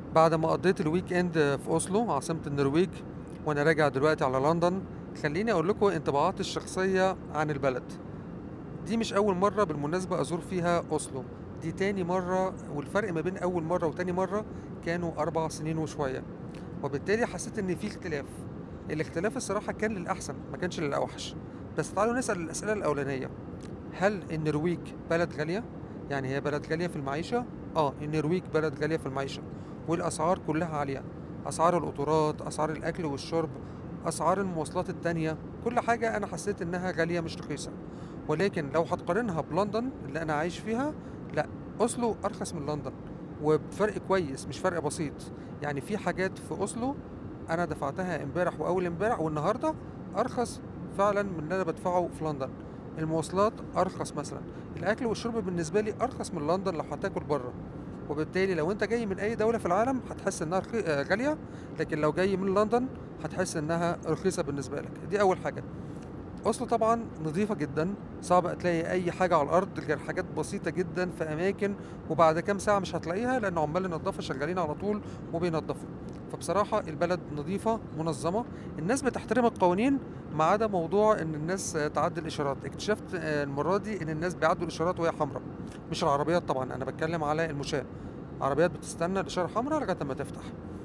بعد ما قضيت الويك اند في اوسلو عاصمة النرويج وانا راجع دلوقتي على لندن خليني اقول لكم انطباعاتي الشخصية عن البلد دي مش اول مرة بالمناسبة ازور فيها اوسلو دي تاني مرة والفرق ما بين اول مرة وتاني مرة كانوا اربع سنين وشوية وبالتالي حسيت ان في اختلاف الاختلاف الصراحة كان للاحسن ما كانش للاوحش بس تعالوا نسأل الاسئلة الاولانية هل النرويج بلد غالية؟ يعني هي بلد غالية في المعيشة؟ اه النرويج بلد غالية في المعيشة والأسعار كلها عالية أسعار القطورات أسعار الأكل والشرب أسعار المواصلات التانية كل حاجة أنا حسيت إنها غالية مش رخيصة ولكن لو هتقارنها بلندن اللي أنا عايش فيها لا أوسلو أرخص من لندن وبفرق كويس مش فرق بسيط يعني في حاجات في أوسلو أنا دفعتها امبارح وأول امبارح والنهاردة أرخص فعلا من اللي أنا بدفعه في لندن المواصلات ارخص مثلا الاكل والشرب بالنسبه لي ارخص من لندن لو هتاكل بره وبالتالي لو انت جاي من اي دوله في العالم هتحس انها رخي... آه، غاليه لكن لو جاي من لندن هتحس انها رخيصه بالنسبه لك دي اول حاجه اوسلو طبعا نظيفه جدا صعب تلاقي اي حاجه على الارض غير حاجات بسيطه جدا في اماكن وبعد كام ساعه مش هتلاقيها لان عمال النظافه شغالين على طول وبينظفوا فبصراحه البلد نظيفه منظمه الناس بتحترم القوانين ما عدا موضوع ان الناس آه، تعدي الاشارات اكتشفت آه، المره دي ان الناس بيعدوا الاشارات وهي حمراء مش العربيات طبعا انا بتكلم على المشاة عربيات بتستنى الاشاره حمراء لغايه ما تفتح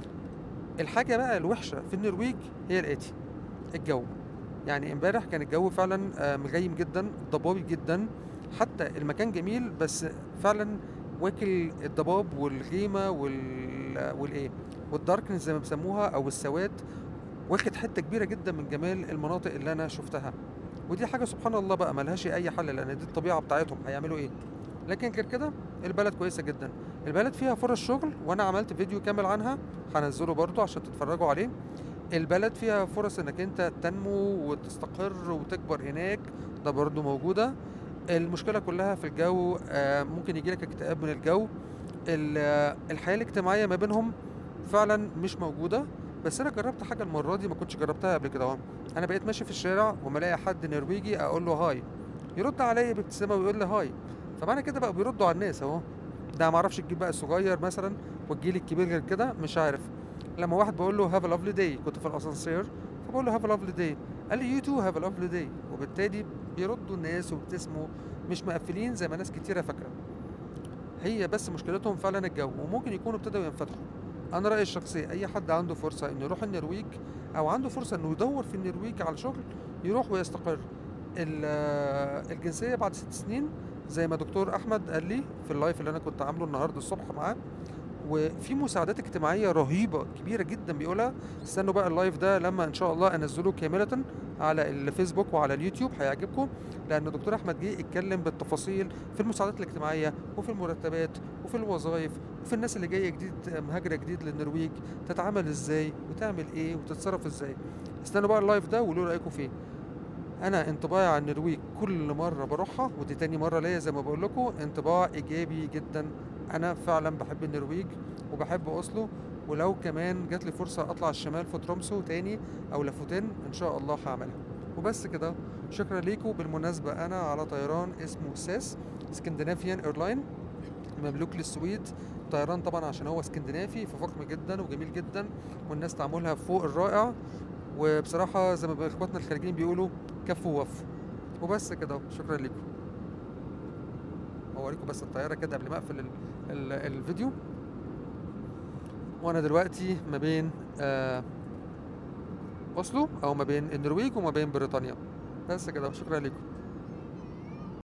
الحاجه بقى الوحشه في النرويج هي الاتي الجو يعني امبارح كان الجو فعلا آه، مغيم جدا ضبابي جدا حتى المكان جميل بس فعلا واكل الضباب والغيمه وال والايه والداركنس زي ما بيسموها او السواد واخد حته كبيره جدا من جمال المناطق اللي انا شفتها ودي حاجه سبحان الله بقى ملهاش اي حل لان دي الطبيعه بتاعتهم هيعملوا ايه لكن غير كده البلد كويسه جدا البلد فيها فرص شغل وانا عملت فيديو كامل عنها هنزله برضو عشان تتفرجوا عليه البلد فيها فرص انك انت تنمو وتستقر وتكبر هناك ده برضو موجودة المشكلة كلها في الجو آه، ممكن يجيلك اكتئاب من الجو ال- آه، الحياة الاجتماعية ما بينهم فعلا مش موجودة بس انا جربت حاجة المرة دي ما كنتش جربتها قبل كده اهو انا بقيت ماشي في الشارع وما الاقي حد نرويجي اقول له هاي يرد عليا بابتسامة ويقول لي هاي فمعنى كده بقى بيردوا على الناس اهو ده ما اعرفش تجيب بقى الصغير مثلا والجيل الكبير غير كده مش عارف لما واحد بقول له هاف ا لافلي داي كنت في الاسانسير فبقول له هاف ا لافلي داي قال لي يو تو هاف ا لافلي داي وبالتالي بيردوا الناس وبيبتسموا مش مقفلين زي ما ناس كتيره فاكره هي بس مشكلتهم فعلا الجو وممكن يكونوا ابتدوا ينفتحوا انا رايي الشخصي اي حد عنده فرصه انه يروح النرويج او عنده فرصه انه يدور في النرويج على شغل يروح ويستقر ال- آه، الجنسيه بعد ست سنين زي ما دكتور احمد قال لي في اللايف اللي انا كنت عامله النهارده الصبح معاه وفي مساعدات اجتماعيه رهيبه كبيره جدا بيقولها استنوا بقى اللايف ده لما ان شاء الله انزله كامله على الفيسبوك وعلى اليوتيوب هيعجبكم لان دكتور احمد جه اتكلم بالتفاصيل في المساعدات الاجتماعيه وفي المرتبات وفي الوظائف وفي الناس اللي جايه جديد مهاجره جديد للنرويج تتعامل ازاي وتعمل ايه وتتصرف ازاي استنوا بقى اللايف ده وقولوا رايكم فيه انا انطباعي عن النرويج كل مره بروحها ودي تاني مره ليا زي ما بقول لكم انطباع ايجابي جدا انا فعلا بحب النرويج وبحب اوسلو ولو كمان جات لي فرصه اطلع الشمال في ترومسو تاني او لافوتين ان شاء الله هعملها وبس كده شكرا ليكم بالمناسبه انا على طيران اسمه ساس اسكندنافيان ايرلاين مملوك للسويد طيران طبعا عشان هو اسكندنافي ففخم جدا وجميل جدا والناس تعاملها فوق الرائع وبصراحه زي ما اخواتنا الخارجين بيقولوا كف ووف وبس كده شكرا لكم اوريكم بس الطياره كده قبل ما اقفل ال ال الفيديو وانا دلوقتي ما بين آه اوسلو او ما بين النرويج وما بين بريطانيا بس كده شكرا لكم